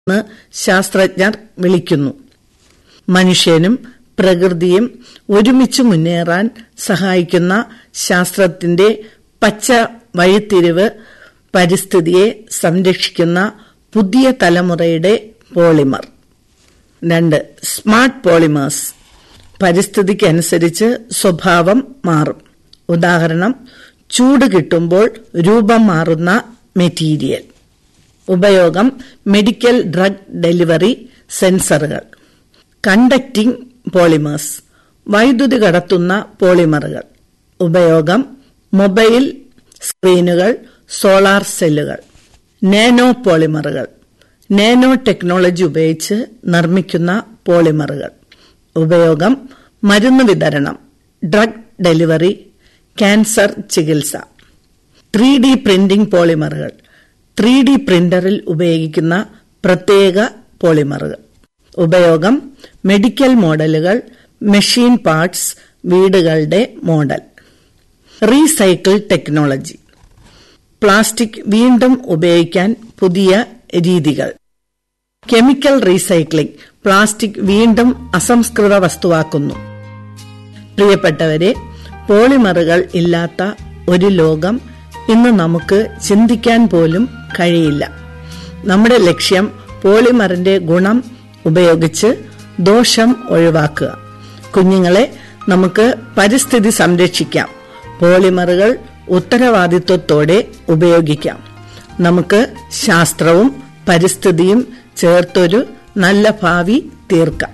എന്ന് ശാസ്ത്രജ്ഞർ വിളിക്കുന്നു മനുഷ്യനും പ്രകൃതിയും ഒരുമിച്ച് മുന്നേറാൻ സഹായിക്കുന്ന ശാസ്ത്രത്തിന്റെ പച്ച വഴിത്തിരിവ് പരിസ്ഥിതിയെ സംരക്ഷിക്കുന്ന പുതിയ തലമുറയുടെ പോളിമർ രണ്ട് സ്മാർട്ട് പോളിമേഴ്സ് പരിസ്ഥിതിക്കനുസരിച്ച് സ്വഭാവം മാറും ഉദാഹരണം ചൂട് കിട്ടുമ്പോൾ രൂപം മാറുന്ന മെറ്റീരിയൽ ഉപയോഗം മെഡിക്കൽ ഡ്രഗ് ഡെലിവറി സെൻസറുകൾ കണ്ടക്റ്റിംഗ് പോളിമേഴ്സ് വൈദ്യുതി കടത്തുന്ന പോളിമറുകൾ ഉപയോഗം മൊബൈൽ സ്ക്രീനുകൾ സോളാർ സെല്ലുകൾ നാനോ പോളിമറുകൾ നാനോ ടെക്നോളജി ഉപയോഗിച്ച് നിർമ്മിക്കുന്ന പോളിമറുകൾ ഉപയോഗം മരുന്ന് വിതരണം ഡ്രഗ് ഡെലിവറി ക്യാൻസർ ചികിത്സ ത്രീ ഡി പ്രിന്റിംഗ് പോളിമറുകൾ ത്രീ ഡി പ്രിന്ററിൽ ഉപയോഗിക്കുന്ന പ്രത്യേക പോളിമറുകൾ ഉപയോഗം മെഡിക്കൽ മോഡലുകൾ മെഷീൻ പാർട്സ് വീടുകളുടെ മോഡൽ റീസൈക്കിൾ ടെക്നോളജി പ്ലാസ്റ്റിക് വീണ്ടും ഉപയോഗിക്കാൻ പുതിയ രീതികൾ കെമിക്കൽ റീസൈക്ലിംഗ് പ്ലാസ്റ്റിക് വീണ്ടും അസംസ്കൃത വസ്തുവാക്കുന്നു പ്രിയപ്പെട്ടവരെ പോളിമറുകൾ ഇല്ലാത്ത ഒരു ലോകം ഇന്ന് നമുക്ക് ചിന്തിക്കാൻ പോലും കഴിയില്ല നമ്മുടെ ലക്ഷ്യം പോളിമറിന്റെ ഗുണം ഉപയോഗിച്ച് ദോഷം ഒഴിവാക്കുക കുഞ്ഞുങ്ങളെ നമുക്ക് പരിസ്ഥിതി സംരക്ഷിക്കാം പോളിമറുകൾ ഉത്തരവാദിത്വത്തോടെ ഉപയോഗിക്കാം നമുക്ക് ശാസ്ത്രവും പരിസ്ഥിതിയും ചേർത്തൊരു നല്ല ഭാവി തീർക്കാം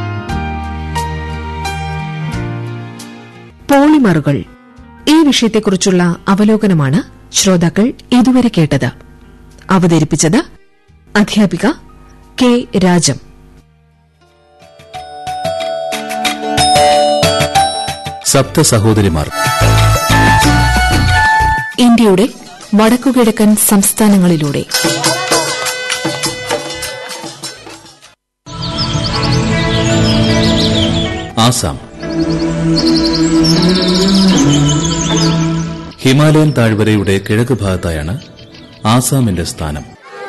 പോളിമറുകൾ ഈ വിഷയത്തെക്കുറിച്ചുള്ള അവലോകനമാണ് ശ്രോതാക്കൾ ഇതുവരെ കേട്ടത് അവതരിപ്പിച്ചത് അധ്യാപിക കെ രാജം സപ്ത സഹോദരിമാർ ഇന്ത്യയുടെ വടക്കുകിഴക്കൻ സംസ്ഥാനങ്ങളിലൂടെ ആസാം ഹിമാലയൻ താഴ്വരയുടെ കിഴക്ക് ഭാഗത്തായാണ് ആസാമിന്റെ സ്ഥാനം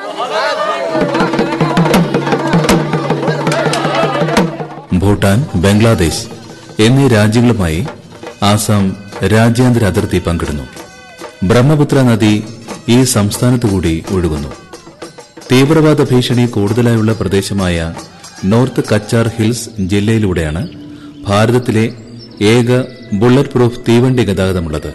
ഭൂട്ടാൻ ബംഗ്ലാദേശ് എന്നീ രാജ്യങ്ങളുമായി ആസാം രാജ്യാന്തര അതിർത്തി പങ്കിടുന്നു ബ്രഹ്മപുത്ര നദി ഈ സംസ്ഥാനത്തുകൂടി ഒഴുകുന്നു തീവ്രവാദ ഭീഷണി കൂടുതലായുള്ള പ്രദേശമായ നോർത്ത് കച്ചാർ ഹിൽസ് ജില്ലയിലൂടെയാണ് ഭാരതത്തിലെ ഏക ബുള്ളറ്റ് പ്രൂഫ് തീവണ്ടി ഗതാഗതമുള്ളത്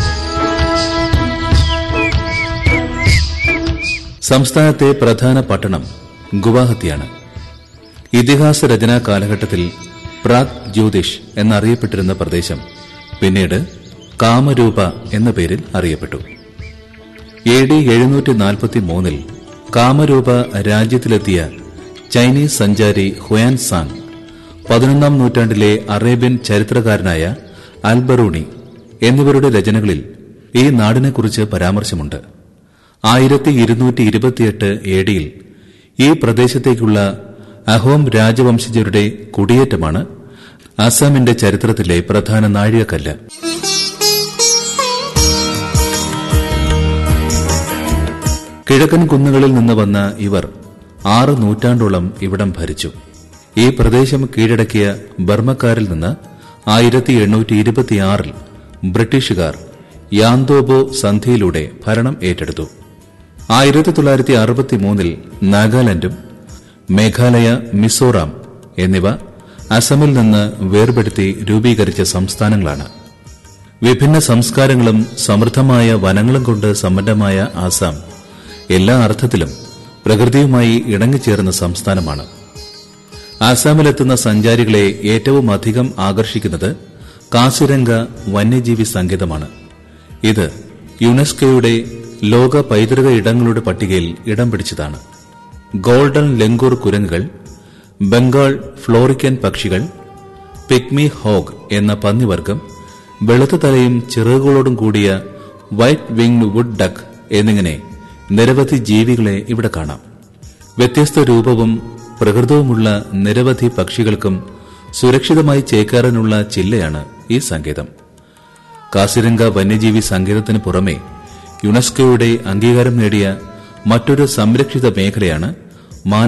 സംസ്ഥാനത്തെ പ്രധാന പട്ടണം ഗുവാഹത്തിയാണ് ഇതിഹാസ രചനാ കാലഘട്ടത്തിൽ പ്രാഗ് ജ്യോതിഷ് എന്നറിയപ്പെട്ടിരുന്ന പ്രദേശം പിന്നീട് കാമരൂപ എന്ന പേരിൽ അറിയപ്പെട്ടു എ ഡി എഴുന്നൂറ്റി നാൽപ്പത്തി മൂന്നിൽ കാമരൂപ രാജ്യത്തിലെത്തിയ ചൈനീസ് സഞ്ചാരി ഹുയാൻ സാങ് പതിനൊന്നാം നൂറ്റാണ്ടിലെ അറേബ്യൻ ചരിത്രകാരനായ അൽബറൂണി എന്നിവരുടെ രചനകളിൽ ഈ നാടിനെക്കുറിച്ച് പരാമർശമുണ്ട് ആയിരത്തി ഇരുന്നൂറ്റി ഇരുപത്തിയെട്ട് എ ഡിയിൽ ഈ പ്രദേശത്തേക്കുള്ള അഹോം രാജവംശജരുടെ കുടിയേറ്റമാണ് അസാമിന്റെ ചരിത്രത്തിലെ പ്രധാന നാഴികക്കല്ല് കിഴക്കൻ കുന്നുകളിൽ നിന്ന് വന്ന ഇവർ ആറ് നൂറ്റാണ്ടോളം ഇവിടം ഭരിച്ചു ഈ പ്രദേശം കീഴടക്കിയ ബർമ്മക്കാരിൽ നിന്ന് ആയിരത്തി എണ്ണൂറ്റി ഇരുപത്തിയാറിൽ ബ്രിട്ടീഷുകാർ യാന്തോബോ സന്ധിയിലൂടെ ഭരണം ഏറ്റെടുത്തു ആയിരത്തി തൊള്ളായിരത്തി അറുപത്തിമൂന്നിൽ നാഗാലാൻഡും മേഘാലയ മിസോറാം എന്നിവ അസമിൽ നിന്ന് വേർപെടുത്തി രൂപീകരിച്ച സംസ്ഥാനങ്ങളാണ് വിഭിന്ന സംസ്കാരങ്ങളും സമൃദ്ധമായ വനങ്ങളും കൊണ്ട് സമ്പന്നമായ ആസാം എല്ലാ അർത്ഥത്തിലും പ്രകൃതിയുമായി ഇണങ്ങിച്ചേർന്ന സംസ്ഥാനമാണ് ആസാമിലെത്തുന്ന സഞ്ചാരികളെ ഏറ്റവും അധികം ആകർഷിക്കുന്നത് കാസിരംഗ വന്യജീവി സങ്കേതമാണ് ഇത് യുനെസ്കോയുടെ ലോക പൈതൃക ഇടങ്ങളുടെ പട്ടികയിൽ ഇടം പിടിച്ചതാണ് ഗോൾഡൻ ലെങ്കൂർ കുരങ്ങുകൾ ബംഗാൾ ഫ്ലോറിക്കൻ പക്ഷികൾ പിഗ്മി ഹോഗ് എന്ന പന്നിവർഗം വെളുത്ത തലയും ചിറകുകളോടും കൂടിയ വൈറ്റ് വിങ്ഡ് വുഡ് ഡക്ക് എന്നിങ്ങനെ നിരവധി ജീവികളെ ഇവിടെ കാണാം വ്യത്യസ്ത രൂപവും പ്രകൃതവുമുള്ള നിരവധി പക്ഷികൾക്കും സുരക്ഷിതമായി ചേക്കാറാനുള്ള ചില്ലയാണ് ഈ സങ്കേതം കാസിരംഗ വന്യജീവി സങ്കേതത്തിന് പുറമെ യുനെസ്കോയുടെ അംഗീകാരം നേടിയ മറ്റൊരു സംരക്ഷിത മേഖലയാണ്